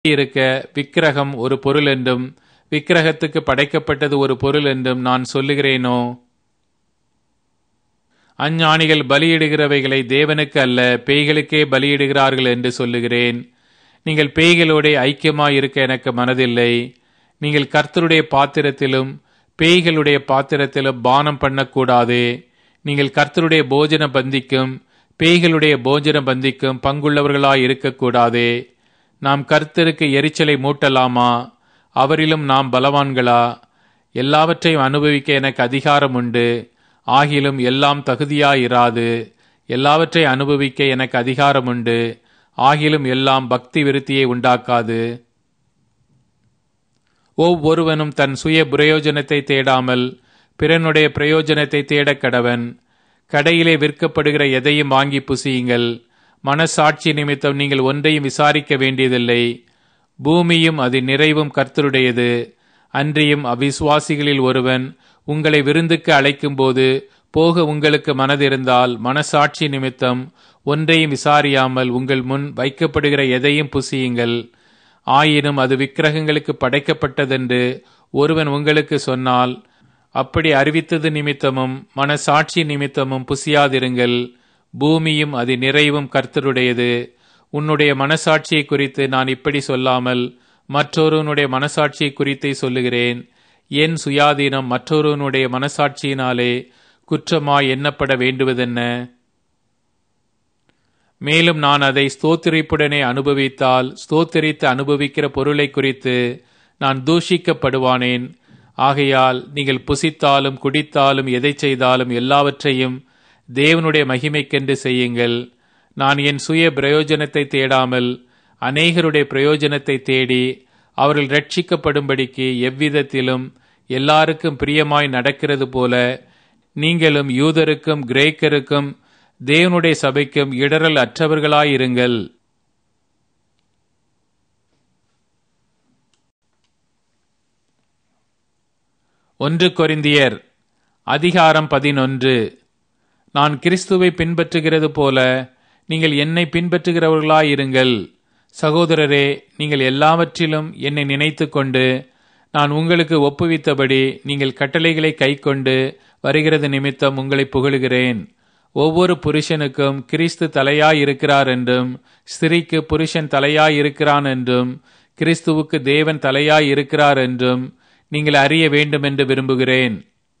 இருக்க விக்கிரகம் ஒரு பொருள் என்றும் விக்கிரகத்துக்கு படைக்கப்பட்டது ஒரு பொருள் என்றும் நான் சொல்லுகிறேனோ அஞ்ஞானிகள் பலியிடுகிறவைகளை தேவனுக்கு அல்ல பேய்களுக்கே பலியிடுகிறார்கள் என்று சொல்லுகிறேன் நீங்கள் பேய்களோட ஐக்கியமாய் இருக்க எனக்கு மனதில்லை நீங்கள் கர்த்தருடைய பாத்திரத்திலும் பேய்களுடைய பாத்திரத்திலும் பானம் பண்ணக்கூடாது நீங்கள் கர்த்தருடைய போஜன பந்திக்கும் பேய்களுடைய போஜன பந்திக்கும் பங்குள்ளவர்களாய் இருக்கக்கூடாது நாம் கர்த்தருக்கு எரிச்சலை மூட்டலாமா அவரிலும் நாம் பலவான்களா எல்லாவற்றையும் அனுபவிக்க எனக்கு அதிகாரம் உண்டு ஆகிலும் எல்லாம் தகுதியாயிராது எல்லாவற்றை அனுபவிக்க எனக்கு அதிகாரம் உண்டு ஆகிலும் எல்லாம் பக்தி விருத்தியை உண்டாக்காது ஒவ்வொருவனும் தன் சுய பிரயோஜனத்தை தேடாமல் பிறனுடைய பிரயோஜனத்தை தேடக் கடவன் கடையிலே விற்கப்படுகிற எதையும் வாங்கி புசியுங்கள் மனசாட்சி நிமித்தம் நீங்கள் ஒன்றையும் விசாரிக்க வேண்டியதில்லை பூமியும் அது நிறைவும் கர்த்தருடையது அன்றியும் அவிசுவாசிகளில் ஒருவன் உங்களை விருந்துக்கு அழைக்கும்போது போக உங்களுக்கு மனதிருந்தால் மனசாட்சி நிமித்தம் ஒன்றையும் விசாரியாமல் உங்கள் முன் வைக்கப்படுகிற எதையும் புசியுங்கள் ஆயினும் அது விக்கிரகங்களுக்கு படைக்கப்பட்டதென்று ஒருவன் உங்களுக்கு சொன்னால் அப்படி அறிவித்தது நிமித்தமும் மனசாட்சி நிமித்தமும் புசியாதிருங்கள் பூமியும் அது நிறைவும் கர்த்தருடையது உன்னுடைய மனசாட்சியை குறித்து நான் இப்படி சொல்லாமல் மற்றொருவனுடைய மனசாட்சியை குறித்தே சொல்லுகிறேன் என் சுயாதீனம் மற்றொருவனுடைய மனசாட்சியினாலே குற்றமாய் எண்ணப்பட வேண்டுவதென்ன மேலும் நான் அதை ஸ்தோத்திரிப்புடனே அனுபவித்தால் ஸ்தோத்திரித்து அனுபவிக்கிற பொருளை குறித்து நான் தூஷிக்கப்படுவானேன் ஆகையால் நீங்கள் புசித்தாலும் குடித்தாலும் எதை செய்தாலும் எல்லாவற்றையும் தேவனுடைய மகிமைக்கென்று செய்யுங்கள் நான் என் சுய பிரயோஜனத்தை தேடாமல் அநேகருடைய பிரயோஜனத்தை தேடி அவர்கள் ரட்சிக்கப்படும்படிக்கு எவ்விதத்திலும் எல்லாருக்கும் பிரியமாய் நடக்கிறது போல நீங்களும் யூதருக்கும் கிரேக்கருக்கும் தேவனுடைய சபைக்கும் இடரல் அற்றவர்களாயிருங்கள் ஒன்று கொரிந்தியர் அதிகாரம் பதினொன்று நான் கிறிஸ்துவை பின்பற்றுகிறது போல நீங்கள் என்னை பின்பற்றுகிறவர்களாயிருங்கள் சகோதரரே நீங்கள் எல்லாவற்றிலும் என்னை நினைத்து கொண்டு நான் உங்களுக்கு ஒப்புவித்தபடி நீங்கள் கட்டளைகளை கைக்கொண்டு வருகிறது நிமித்தம் உங்களை புகழுகிறேன் ஒவ்வொரு புருஷனுக்கும் கிறிஸ்து தலையாயிருக்கிறார் என்றும் ஸ்திரீக்கு புருஷன் தலையாயிருக்கிறான் என்றும் கிறிஸ்துவுக்கு தேவன் தலையாயிருக்கிறார் என்றும் நீங்கள் அறிய வேண்டும் என்று விரும்புகிறேன்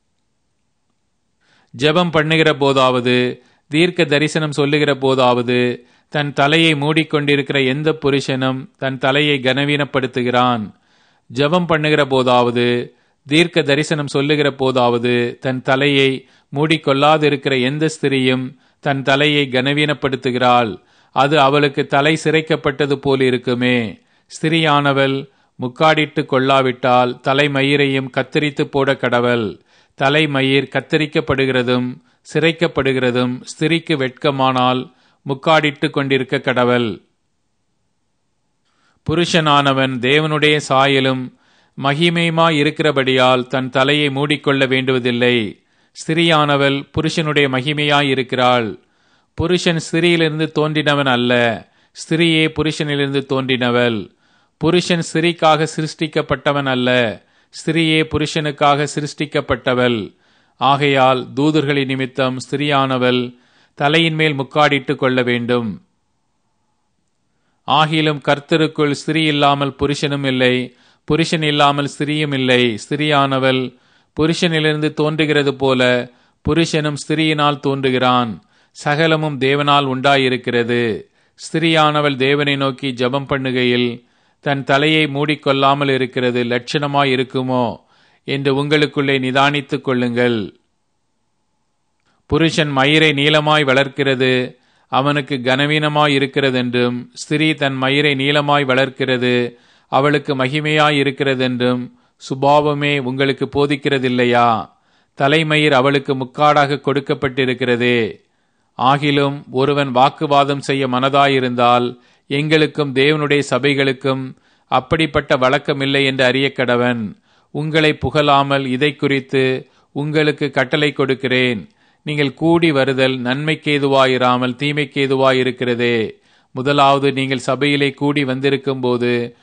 ஜெபம் பண்ணுகிற போதாவது தீர்க்க தரிசனம் சொல்லுகிற போதாவது தன் தலையை மூடிக்கொண்டிருக்கிற எந்த புருஷனும் தன் தலையை கனவீனப்படுத்துகிறான் ஜெபம் பண்ணுகிற போதாவது தீர்க்க தரிசனம் சொல்லுகிற போதாவது தன் தலையை மூடிக்கொள்ளாதிருக்கிற எந்த ஸ்திரியும் தன் தலையை கனவீனப்படுத்துகிறாள் அது அவளுக்கு தலை சிரைக்கப்பட்டது போல் இருக்குமே ஸ்திரியானவள் முக்காடிட்டு கொள்ளாவிட்டால் தலைமயிரையும் கத்தரித்து போட கடவள் தலைமயிர் கத்தரிக்கப்படுகிறதும் சிரைக்கப்படுகிறதும் ஸ்திரிக்கு வெட்கமானால் முக்காடிட்டு கொண்டிருக்க கடவள் புருஷனானவன் தேவனுடைய சாயலும் மகிமையுமாய் இருக்கிறபடியால் தன் தலையை மூடிக்கொள்ள வேண்டுவதில்லை ஸ்திரியானவள் புருஷனுடைய மகிமையாய் இருக்கிறாள் புருஷன் ஸ்திரியிலிருந்து தோன்றினவன் அல்ல ஸ்திரியே புருஷனிலிருந்து தோன்றினவள் புருஷன் ஸ்திரிக்காக சிருஷ்டிக்கப்பட்டவன் அல்ல ஸ்திரியே புருஷனுக்காக சிருஷ்டிக்கப்பட்டவள் ஆகையால் தூதர்களின் நிமித்தம் ஸ்திரியானவள் தலையின் மேல் முக்காடிட்டு கொள்ள வேண்டும் ஆகிலும் கர்த்தருக்குள் ஸ்திரீ இல்லாமல் புருஷனும் இல்லை புருஷன் இல்லாமல் ஸ்திரியும் இல்லை ஸ்திரியானவள் புருஷனிலிருந்து தோன்றுகிறது போல புருஷனும் ஸ்திரியினால் தோன்றுகிறான் சகலமும் தேவனால் உண்டாயிருக்கிறது ஸ்திரியானவள் தேவனை நோக்கி ஜபம் பண்ணுகையில் தன் தலையை மூடிக்கொள்ளாமல் இருக்கிறது லட்சணமாய் இருக்குமோ என்று உங்களுக்குள்ளே நிதானித்துக் கொள்ளுங்கள் புருஷன் மயிரை நீளமாய் வளர்க்கிறது அவனுக்கு கனவீனமாய் இருக்கிறதென்றும் ஸ்திரீ தன் மயிரை நீளமாய் வளர்க்கிறது அவளுக்கு மகிமையாய் இருக்கிறதென்றும் சுபாவமே உங்களுக்கு போதிக்கிறதில்லையா தலைமயிர் அவளுக்கு முக்காடாக கொடுக்கப்பட்டிருக்கிறதே ஆகிலும் ஒருவன் வாக்குவாதம் செய்ய மனதாயிருந்தால் எங்களுக்கும் தேவனுடைய சபைகளுக்கும் அப்படிப்பட்ட வழக்கமில்லை என்று அறிய கடவன் உங்களை புகழாமல் இதை குறித்து உங்களுக்கு கட்டளை கொடுக்கிறேன் நீங்கள் கூடி வருதல் நன்மைக்கேதுவாயிராமல் தீமைக்கேதுவாயிருக்கிறதே முதலாவது நீங்கள் சபையிலே கூடி வந்திருக்கும் போது